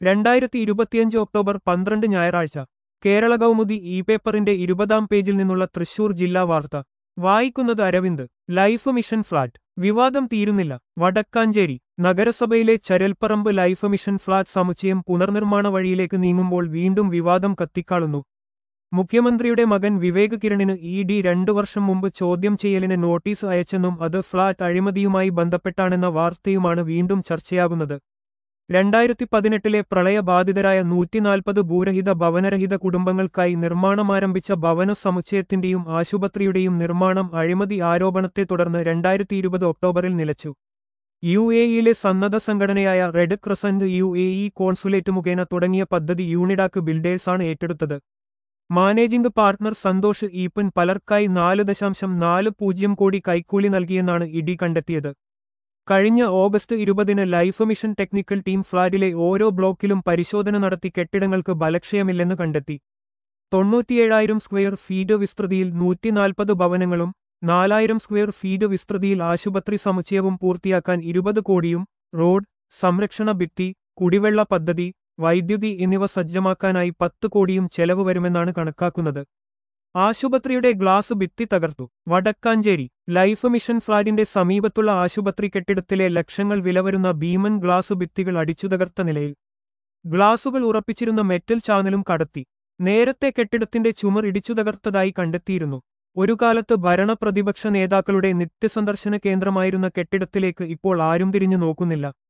രണ്ടായിരത്തി ഇരുപത്തിയഞ്ച് ഒക്ടോബർ പന്ത്രണ്ട് ഞായറാഴ്ച കേരള കൗമുദി ഇ പേപ്പറിന്റെ ഇരുപതാം പേജിൽ നിന്നുള്ള തൃശൂർ ജില്ലാ വാർത്ത വായിക്കുന്നത് അരവിന്ദ് ലൈഫ് മിഷൻ ഫ്ളാറ്റ് വിവാദം തീരുന്നില്ല വടക്കാഞ്ചേരി നഗരസഭയിലെ ചരൽപ്പറമ്പ് ലൈഫ് മിഷൻ ഫ്ളാറ്റ് സമുച്ചയം പുനർനിർമ്മാണ വഴിയിലേക്ക് നീങ്ങുമ്പോൾ വീണ്ടും വിവാദം കത്തിക്കാളുന്നു മുഖ്യമന്ത്രിയുടെ മകൻ വിവേക് കിരണിന് ഇ ഡി രണ്ടു വർഷം മുമ്പ് ചോദ്യം ചെയ്യലിന് നോട്ടീസ് അയച്ചെന്നും അത് ഫ്ളാറ്റ് അഴിമതിയുമായി ബന്ധപ്പെട്ടാണെന്ന വാർത്തയുമാണ് വീണ്ടും ചർച്ചയാകുന്നത് രണ്ടായിരത്തി പതിനെട്ടിലെ പ്രളയബാധിതരായ നൂറ്റിനാൽപ്പത് ഭൂരഹിത ഭവനരഹിത കുടുംബങ്ങൾക്കായി നിർമ്മാണമാരംഭിച്ച ഭവന സമുച്ചയത്തിന്റെയും ആശുപത്രിയുടെയും നിർമ്മാണം അഴിമതി ആരോപണത്തെ തുടർന്ന് രണ്ടായിരത്തി ഇരുപത് ഒക്ടോബറിൽ നിലച്ചു യു എ ഇയിലെ സന്നദ്ധ സംഘടനയായ red crescent U A E consulate മുഖേന തുടങ്ങിയ പദ്ധതി യൂണിഡാക്ക് ബിൽഡേഴ്സാണ് ഏറ്റെടുത്തത് മാനേജിംഗ് പാർട്ണർ സന്തോഷ് ഈപ്പൻ പലർക്കായി നാല് ദശാംശം നാല് പൂജ്യം കോടി കൈക്കൂലി നൽകിയെന്നാണ് ഇഡി കണ്ടെത്തിയത് കഴിഞ്ഞ ഓഗസ്റ്റ് ഇരുപതിന് ലൈഫ് മിഷൻ ടെക്നിക്കൽ ടീം ഫ്ളാറ്റിലെ ഓരോ ബ്ലോക്കിലും പരിശോധന നടത്തി കെട്ടിടങ്ങൾക്ക് ബലക്ഷയമില്ലെന്ന് കണ്ടെത്തി തൊണ്ണൂറ്റിയേഴായിരം സ്ക്വയർ ഫീറ്റ് വിസ്തൃതിയിൽ നൂറ്റിനാൽപ്പത് ഭവനങ്ങളും നാലായിരം സ്ക്വയർ ഫീറ്റ് വിസ്തൃതിയിൽ ആശുപത്രി സമുച്ചയവും പൂർത്തിയാക്കാൻ ഇരുപത് കോടിയും റോഡ് സംരക്ഷണ ഭിത്തി കുടിവെള്ള പദ്ധതി വൈദ്യുതി എന്നിവ സജ്ജമാക്കാനായി പത്ത് കോടിയും ചെലവ് വരുമെന്നാണ് കണക്കാക്കുന്നത് ആശുപത്രിയുടെ ഗ്ലാസ് ഭിത്തി തകർത്തു വടക്കാഞ്ചേരി ലൈഫ് മിഷൻ ഫ്ളാറ്റിന്റെ സമീപത്തുള്ള ആശുപത്രി കെട്ടിടത്തിലെ ലക്ഷങ്ങൾ വിലവരുന്ന ഭീമൻ ഗ്ലാസ് ഭിത്തികൾ അടിച്ചു തകർത്ത നിലയിൽ ഗ്ലാസുകൾ ഉറപ്പിച്ചിരുന്ന മെറ്റൽ ചാനലും കടത്തി നേരത്തെ കെട്ടിടത്തിന്റെ ചുമർ ഇടിച്ചു തകർത്തതായി കണ്ടെത്തിയിരുന്നു ഒരു കാലത്ത് ഭരണ പ്രതിപക്ഷ നേതാക്കളുടെ നിത്യസന്ദർശന കേന്ദ്രമായിരുന്ന കെട്ടിടത്തിലേക്ക് ഇപ്പോൾ ആരും തിരിഞ്ഞു നോക്കുന്നില്ല